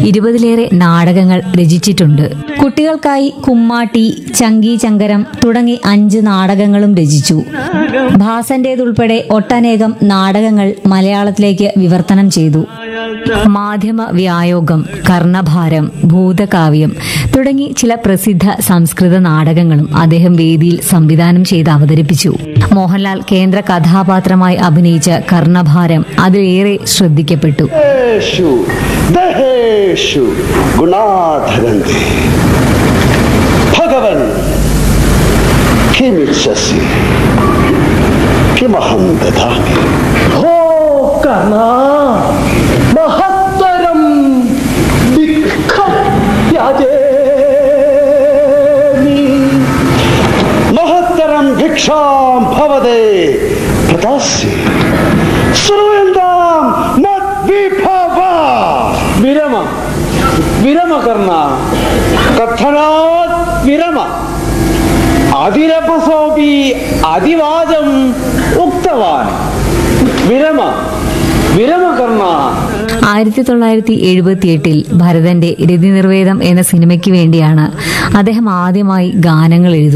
ഇരുപതിലേറെ നാടകങ്ങൾ രചിച്ചിട്ടുണ്ട് കുട്ടികൾക്കായി കുമ്മാട്ടി ചങ്കി ചങ്കരം തുടങ്ങി അഞ്ച് നാടകങ്ങളും രചിച്ചു ഭാസന്റേതുൾപ്പെടെ ഒട്ടനേകം നാടകങ്ങൾ മലയാളത്തിലേക്ക് വിവർത്തനം ചെയ്തു മാധ്യമ വ്യായോഗം കർണഭാരം ഭൂതകാവ്യം തുടങ്ങി ചില പ്രസിദ്ധ സംസ്കൃത നാടകങ്ങളും അദ്ദേഹം വേദിയിൽ സംവിധാനം ചെയ്ത് അവതരിപ്പിച്ചു മോഹൻലാൽ കേന്ദ്ര കഥാപാത്രമായി അഭിനയിച്ച കർണഭാരം അതിലേറെ ശ്രദ്ധിക്കപ്പെട്ടു യേഷു ദഹേഷു ഗുണാധരന്തി ഭഗവൻ കിമിച്ഛസി കിമഹം ദദാമി ഓ കർണ മഹത്തരം ദുഃഖം യാചേമി. മഹത്തരം ഭിക്ഷാം ഭവതേ പ്രദാസ്യ ശ്രൂയന്താം മദ്വിഭവ വിരമ വിരമ കർണ കഥനാത് വിരമ അതിരപസോപി അതിവാചം ഉക്തവാൻ വിരമ വിരമ കർണ ആയിരത്തി തൊള്ളായിരത്തി എഴുപത്തിയെട്ടിൽ ഭരതന്റെ രതിനിർവേദം എന്ന സിനിമയ്ക്ക് വേണ്ടിയാണ് അദ്ദേഹം ആദ്യമായി ഗാനങ്ങൾ എഴുതുന്നത്